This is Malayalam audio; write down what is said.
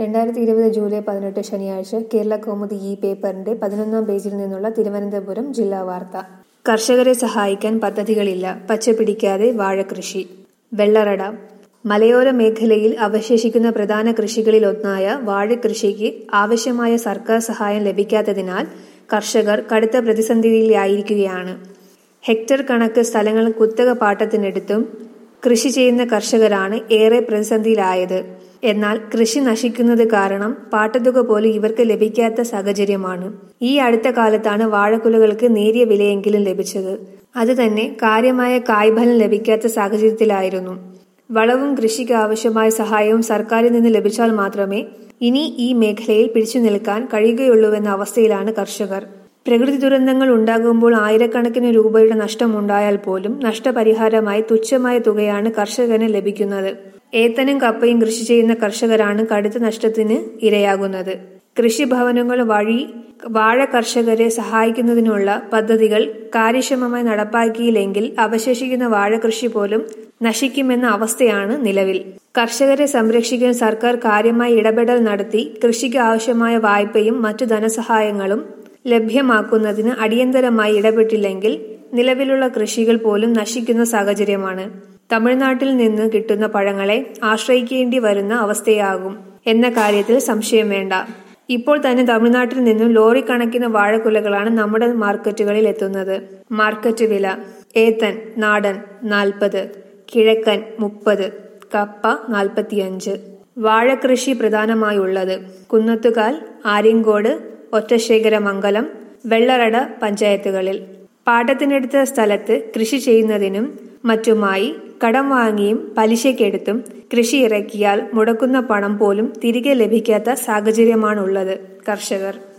രണ്ടായിരത്തി ഇരുപത് ജൂലൈ പതിനെട്ട് ശനിയാഴ്ച കേരള കൗമുദി ഈ പേപ്പറിന്റെ പതിനൊന്നാം പേജിൽ നിന്നുള്ള തിരുവനന്തപുരം ജില്ലാ വാർത്ത കർഷകരെ സഹായിക്കാൻ പദ്ധതികളില്ല പച്ചപിടിക്കാതെ വാഴകൃഷി വെള്ളറട മലയോര മേഖലയിൽ അവശേഷിക്കുന്ന പ്രധാന കൃഷികളിലൊന്നായ വാഴകൃഷിക്ക് ആവശ്യമായ സർക്കാർ സഹായം ലഭിക്കാത്തതിനാൽ കർഷകർ കടുത്ത പ്രതിസന്ധിയിലായിരിക്കുകയാണ് ഹെക്ടർ കണക്ക് സ്ഥലങ്ങൾ കുത്തക പാട്ടത്തിനെടുത്തും കൃഷി ചെയ്യുന്ന കർഷകരാണ് ഏറെ പ്രതിസന്ധിയിലായത് എന്നാൽ കൃഷി നശിക്കുന്നത് കാരണം പാട്ടത്തുക പോലും ഇവർക്ക് ലഭിക്കാത്ത സാഹചര്യമാണ് ഈ അടുത്ത കാലത്താണ് വാഴക്കുലകൾക്ക് നേരിയ വിലയെങ്കിലും ലഭിച്ചത് അത് തന്നെ കാര്യമായ കായ്ഫലം ലഭിക്കാത്ത സാഹചര്യത്തിലായിരുന്നു വളവും കൃഷിക്ക് ആവശ്യമായ സഹായവും സർക്കാരിൽ നിന്ന് ലഭിച്ചാൽ മാത്രമേ ഇനി ഈ മേഖലയിൽ പിടിച്ചു നിൽക്കാൻ കഴിയുകയുള്ളൂവെന്ന അവസ്ഥയിലാണ് കർഷകർ പ്രകൃതി ദുരന്തങ്ങൾ ഉണ്ടാകുമ്പോൾ ആയിരക്കണക്കിന് രൂപയുടെ നഷ്ടമുണ്ടായാൽ പോലും നഷ്ടപരിഹാരമായി തുച്ഛമായ തുകയാണ് കർഷകന് ലഭിക്കുന്നത് ഏത്തനും കപ്പയും കൃഷി ചെയ്യുന്ന കർഷകരാണ് കടുത്ത നഷ്ടത്തിന് ഇരയാകുന്നത് കൃഷിഭവനങ്ങൾ വഴി വാഴ കർഷകരെ സഹായിക്കുന്നതിനുള്ള പദ്ധതികൾ കാര്യക്ഷമമായി നടപ്പാക്കിയില്ലെങ്കിൽ അവശേഷിക്കുന്ന വാഴ കൃഷി പോലും നശിക്കുമെന്ന അവസ്ഥയാണ് നിലവിൽ കർഷകരെ സംരക്ഷിക്കാൻ സർക്കാർ കാര്യമായി ഇടപെടൽ നടത്തി കൃഷിക്ക് ആവശ്യമായ വായ്പയും മറ്റു ധനസഹായങ്ങളും ലഭ്യമാക്കുന്നതിന് അടിയന്തരമായി ഇടപെട്ടില്ലെങ്കിൽ നിലവിലുള്ള കൃഷികൾ പോലും നശിക്കുന്ന സാഹചര്യമാണ് തമിഴ്നാട്ടിൽ നിന്ന് കിട്ടുന്ന പഴങ്ങളെ ആശ്രയിക്കേണ്ടി വരുന്ന അവസ്ഥയാകും എന്ന കാര്യത്തിൽ സംശയം വേണ്ട ഇപ്പോൾ തന്നെ തമിഴ്നാട്ടിൽ നിന്നും ലോറി കണക്കിന് വാഴക്കുലകളാണ് നമ്മുടെ മാർക്കറ്റുകളിൽ എത്തുന്നത് മാർക്കറ്റ് വില ഏത്തൻ നാടൻ നാൽപ്പത് കിഴക്കൻ മുപ്പത് കപ്പ നാൽപ്പത്തിയഞ്ച് വാഴകൃഷി പ്രധാനമായുള്ളത് കുന്നത്തുകാൽ ആര്യങ്കോട് ഒറ്റശേഖരമംഗലം വെള്ളറട പഞ്ചായത്തുകളിൽ പാട്ടത്തിനെടുത്ത സ്ഥലത്ത് കൃഷി ചെയ്യുന്നതിനും മറ്റുമായി കടം വാങ്ങിയും പലിശക്കെടുത്തും കൃഷി ഇറക്കിയാൽ മുടക്കുന്ന പണം പോലും തിരികെ ലഭിക്കാത്ത സാഹചര്യമാണുള്ളത് കർഷകർ